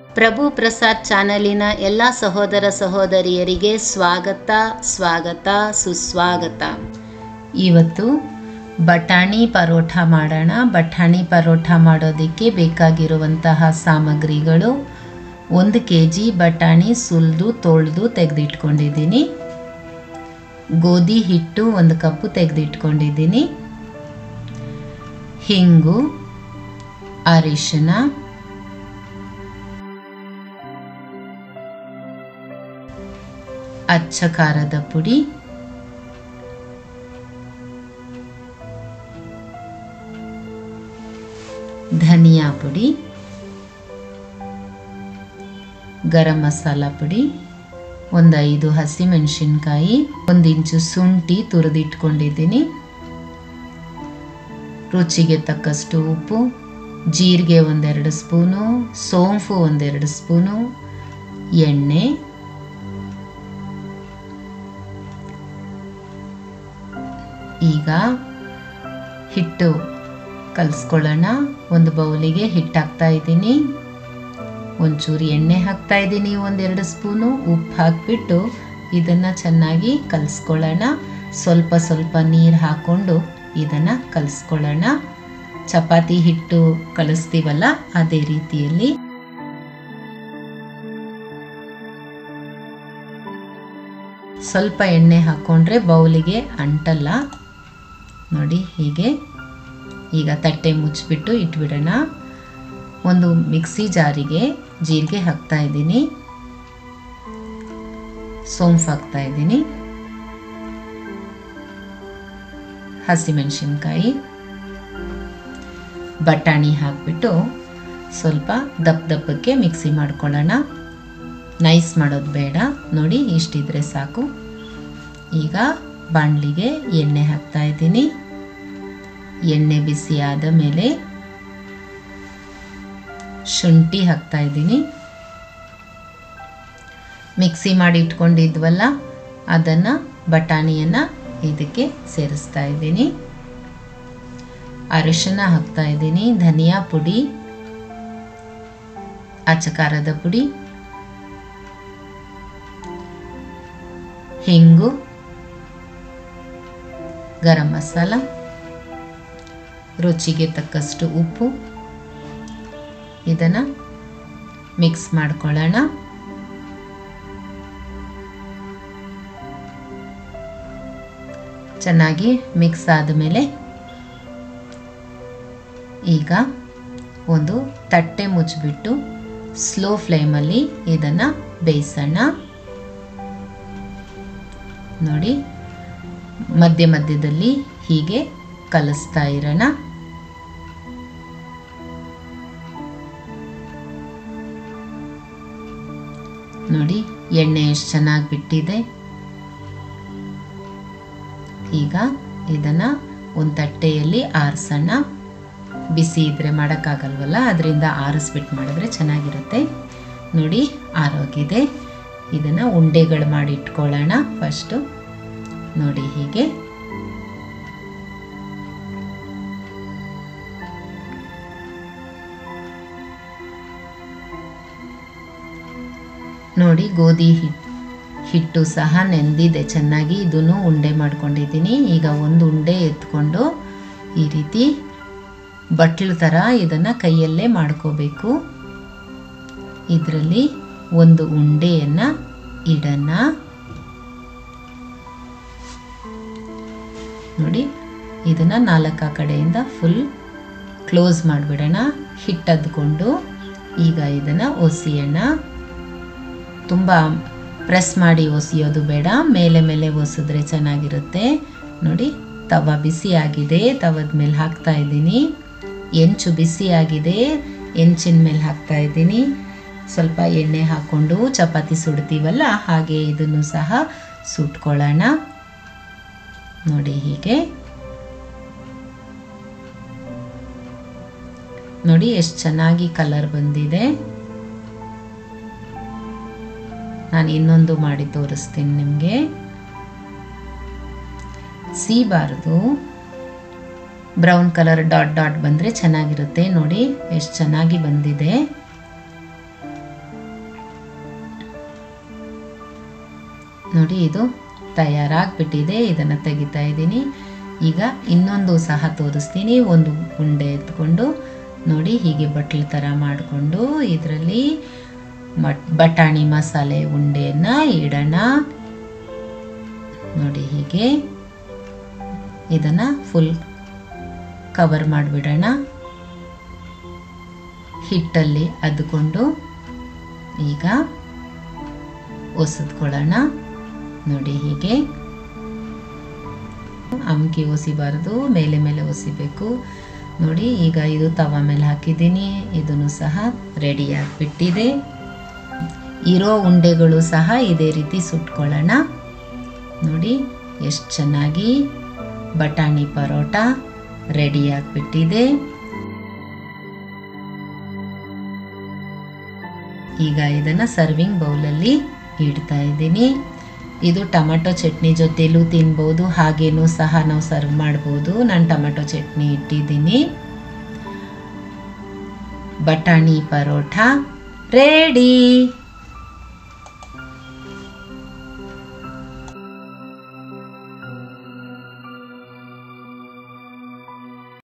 ಪ್ರಭು ಪ್ರಸಾದ್ ಚಾನಲಿನ ಎಲ್ಲ ಸಹೋದರ ಸಹೋದರಿಯರಿಗೆ ಸ್ವಾಗತ ಸ್ವಾಗತ ಸುಸ್ವಾಗತ ಇವತ್ತು ಬಟಾಣಿ ಪರೋಠ ಮಾಡೋಣ ಬಟಾಣಿ ಪರೋಠ ಮಾಡೋದಕ್ಕೆ ಬೇಕಾಗಿರುವಂತಹ ಸಾಮಗ್ರಿಗಳು ಒಂದು ಕೆ ಜಿ ಬಟಾಣಿ ಸುಲಿದು ತೊಳೆದು ತೆಗೆದಿಟ್ಕೊಂಡಿದ್ದೀನಿ ಗೋಧಿ ಹಿಟ್ಟು ಒಂದು ಕಪ್ಪು ತೆಗೆದಿಟ್ಕೊಂಡಿದ್ದೀನಿ ಹಿಂಗು ಅರಿಶಿನ ಅಚ್ಚ ಖಾರದ ಪುಡಿ ಧನಿಯಾ ಪುಡಿ ಗರಂ ಮಸಾಲ ಪುಡಿ ಒಂದು ಐದು ಹಸಿಮೆಣಸಿನ್ಕಾಯಿ ಒಂದು ಇಂಚು ಶುಂಠಿ ತುರಿದಿಟ್ಕೊಂಡಿದ್ದೀನಿ ರುಚಿಗೆ ತಕ್ಕಷ್ಟು ಉಪ್ಪು ಜೀರಿಗೆ ಒಂದೆರಡು ಸ್ಪೂನು ಸೋಂಪು ಒಂದೆರಡು ಸ್ಪೂನು ಎಣ್ಣೆ ಈಗ ಹಿಟ್ಟು ಕಲಿಸ್ಕೊಳ್ಳೋಣ ಒಂದು ಬೌಲಿಗೆ ಹಿಟ್ಟು ಹಾಕ್ತಾ ಇದ್ದೀನಿ ಒಂಚೂರು ಎಣ್ಣೆ ಹಾಕ್ತಾ ಇದ್ದೀನಿ ಒಂದೆರಡು ಸ್ಪೂನು ಉಪ್ಪು ಹಾಕಿಬಿಟ್ಟು ಇದನ್ನು ಚೆನ್ನಾಗಿ ಕಲಿಸ್ಕೊಳ್ಳೋಣ ಸ್ವಲ್ಪ ಸ್ವಲ್ಪ ನೀರು ಹಾಕ್ಕೊಂಡು ಇದನ್ನು ಕಲಿಸ್ಕೊಳ್ಳೋಣ ಚಪಾತಿ ಹಿಟ್ಟು ಕಲಿಸ್ತೀವಲ್ಲ ಅದೇ ರೀತಿಯಲ್ಲಿ ಸ್ವಲ್ಪ ಎಣ್ಣೆ ಹಾಕ್ಕೊಂಡ್ರೆ ಬೌಲಿಗೆ ಅಂಟಲ್ಲ ನೋಡಿ ಹೀಗೆ ಈಗ ತಟ್ಟೆ ಮುಚ್ಚಿಬಿಟ್ಟು ಇಟ್ಬಿಡೋಣ ಒಂದು ಮಿಕ್ಸಿ ಜಾರಿಗೆ ಜೀರಿಗೆ ಹಾಕ್ತಾ ಇದ್ದೀನಿ ಸೋಂಪು ಹಾಕ್ತಾ ಇದ್ದೀನಿ ಹಸಿಮೆಣಸಿನ್ಕಾಯಿ ಬಟಾಣಿ ಹಾಕ್ಬಿಟ್ಟು ಸ್ವಲ್ಪ ದಪ್ಪ ದಪ್ಪಕ್ಕೆ ಮಿಕ್ಸಿ ಮಾಡ್ಕೊಳ್ಳೋಣ ನೈಸ್ ಮಾಡೋದು ಬೇಡ ನೋಡಿ ಇಷ್ಟಿದ್ರೆ ಸಾಕು ಈಗ ಬಾಣಲಿಗೆ ಎಣ್ಣೆ ಹಾಕ್ತಾ ಇದ್ದೀನಿ ಎಣ್ಣೆ ಬಿಸಿ ಆದ ಮೇಲೆ ಶುಂಠಿ ಹಾಕ್ತಾ ಇದ್ದೀನಿ ಮಿಕ್ಸಿ ಮಾಡಿ ಇಟ್ಕೊಂಡಿದ್ವಲ್ಲ ಅದನ್ನು ಬಟಾಣಿಯನ್ನು ಇದಕ್ಕೆ ಸೇರಿಸ್ತಾ ಇದ್ದೀನಿ ಅರಿಶಿನ ಹಾಕ್ತಾ ಇದ್ದೀನಿ ಧನಿಯಾ ಪುಡಿ ಅಚಕಾರದ ಪುಡಿ ಹಿಂಗು ಗರಂ ಮಸಾಲ ರುಚಿಗೆ ತಕ್ಕಷ್ಟು ಉಪ್ಪು ಇದನ್ನು ಮಿಕ್ಸ್ ಮಾಡ್ಕೊಳ್ಳೋಣ ಚೆನ್ನಾಗಿ ಮಿಕ್ಸ್ ಆದಮೇಲೆ ಈಗ ಒಂದು ತಟ್ಟೆ ಮುಚ್ಚಿಬಿಟ್ಟು ಸ್ಲೋ ಫ್ಲೇಮಲ್ಲಿ ಇದನ್ನು ಬೇಯಿಸೋಣ ನೋಡಿ ಮಧ್ಯ ಮಧ್ಯದಲ್ಲಿ ಹೀಗೆ ಕಲಿಸ್ತಾ ಇರೋಣ ನೋಡಿ ಎಣ್ಣೆ ಎಷ್ಟು ಚೆನ್ನಾಗಿ ಬಿಟ್ಟಿದೆ ಈಗ ಇದನ್ನು ಒಂದು ತಟ್ಟೆಯಲ್ಲಿ ಆರಿಸೋಣ ಬಿಸಿ ಇದ್ದರೆ ಮಾಡೋಕ್ಕಾಗಲ್ವಲ್ಲ ಅದರಿಂದ ಆರಿಸ್ಬಿಟ್ಟು ಮಾಡಿದ್ರೆ ಚೆನ್ನಾಗಿರುತ್ತೆ ನೋಡಿ ಆರೋಗಿದೆ ಇದನ್ನು ಉಂಡೆಗಳು ಮಾಡಿ ಇಟ್ಕೊಳ್ಳೋಣ ಫಸ್ಟು ನೋಡಿ ಹೀಗೆ ನೋಡಿ ಗೋಧಿ ಹಿಟ್ಟು ಹಿಟ್ಟು ಸಹ ನೆಂದಿದೆ ಚೆನ್ನಾಗಿ ಇದನ್ನು ಉಂಡೆ ಮಾಡ್ಕೊಂಡಿದ್ದೀನಿ ಈಗ ಒಂದು ಉಂಡೆ ಎತ್ಕೊಂಡು ಈ ರೀತಿ ಬಟ್ಲು ಥರ ಇದನ್ನು ಕೈಯಲ್ಲೇ ಮಾಡ್ಕೋಬೇಕು ಇದರಲ್ಲಿ ಒಂದು ಉಂಡೆಯನ್ನು ಇಡೋಣ ನೋಡಿ ಇದನ್ನು ನಾಲ್ಕು ಕಡೆಯಿಂದ ಫುಲ್ ಕ್ಲೋಸ್ ಮಾಡಿಬಿಡೋಣ ಹಿಟ್ಟದ್ಕೊಂಡು ಈಗ ಇದನ್ನು ಒಸಿಯೋಣ ತುಂಬ ಪ್ರೆಸ್ ಮಾಡಿ ಒಸಿಯೋದು ಬೇಡ ಮೇಲೆ ಮೇಲೆ ಒಸಿದ್ರೆ ಚೆನ್ನಾಗಿರುತ್ತೆ ನೋಡಿ ತವ ಬಿಸಿ ಆಗಿದೆ ತವದ ಮೇಲೆ ಹಾಕ್ತಾ ಇದ್ದೀನಿ ಹೆಂಚು ಬಿಸಿ ಆಗಿದೆ ಹೆಂಚಿನ ಮೇಲೆ ಹಾಕ್ತಾ ಇದ್ದೀನಿ ಸ್ವಲ್ಪ ಎಣ್ಣೆ ಹಾಕ್ಕೊಂಡು ಚಪಾತಿ ಸುಡ್ತೀವಲ್ಲ ಹಾಗೆ ಇದನ್ನು ಸಹ ಸುಟ್ಕೊಳ್ಳೋಣ ನೋಡಿ ಹೀಗೆ ನೋಡಿ ಎಷ್ಟು ಚೆನ್ನಾಗಿ ಕಲರ್ ಬಂದಿದೆ ನಾನು ಇನ್ನೊಂದು ಮಾಡಿ ತೋರಿಸ್ತೀನಿ ನಿಮಗೆ ಸೀಬಾರ್ದು ಬ್ರೌನ್ ಕಲರ್ ಡಾಟ್ ಡಾಟ್ ಬಂದರೆ ಚೆನ್ನಾಗಿರುತ್ತೆ ನೋಡಿ ಎಷ್ಟು ಚೆನ್ನಾಗಿ ಬಂದಿದೆ ನೋಡಿ ಇದು ತಯಾರಾಗ್ಬಿಟ್ಟಿದೆ ಇದನ್ನು ತೆಗಿತಾ ಇದ್ದೀನಿ ಈಗ ಇನ್ನೊಂದು ಸಹ ತೋರಿಸ್ತೀನಿ ಒಂದು ಉಂಡೆ ಎತ್ಕೊಂಡು ನೋಡಿ ಹೀಗೆ ಬಟ್ಲು ಥರ ಮಾಡಿಕೊಂಡು ಇದರಲ್ಲಿ ಮಟ್ ಬಟಾಣಿ ಮಸಾಲೆ ಉಂಡೆಯನ್ನು ಇಡೋಣ ನೋಡಿ ಹೀಗೆ ಇದನ್ನು ಫುಲ್ ಕವರ್ ಮಾಡಿಬಿಡೋಣ ಹಿಟ್ಟಲ್ಲಿ ಅದ್ಕೊಂಡು ಈಗ ಒಸದ್ಕೊಳ್ಳೋಣ ನೋಡಿ ಹೀಗೆ ಅಮ್ಕಿ ಒಸಿಬಾರ್ದು ಮೇಲೆ ಮೇಲೆ ಒಸಿಬೇಕು ನೋಡಿ ಈಗ ಇದು ತವ ಮೇಲೆ ಹಾಕಿದ್ದೀನಿ ಇದನ್ನು ಸಹ ರೆಡಿ ಆಗಿಬಿಟ್ಟಿದೆ ಇರೋ ಉಂಡೆಗಳು ಸಹ ಇದೇ ರೀತಿ ಸುಟ್ಕೊಳ್ಳೋಣ ನೋಡಿ ಎಷ್ಟು ಚೆನ್ನಾಗಿ ಬಟಾಣಿ ಪರೋಟ ರೆಡಿ ಆಗಿಬಿಟ್ಟಿದೆ ಈಗ ಇದನ್ನು ಸರ್ವಿಂಗ್ ಬೌಲಲ್ಲಿ ಇಡ್ತಾ ಇದ್ದೀನಿ ಇದು ಟೊಮೆಟೊ ಚಟ್ನಿ ಜೊತೆಲೂ ತಿನ್ಬೋದು ಹಾಗೇನೂ ಸಹ ನಾವು ಸರ್ವ್ ಮಾಡ್ಬೋದು ನಾನು ಟೊಮೆಟೊ ಚಟ್ನಿ ಇಟ್ಟಿದ್ದೀನಿ ಬಟಾಣಿ ಪರೋಟ ರೆಡಿ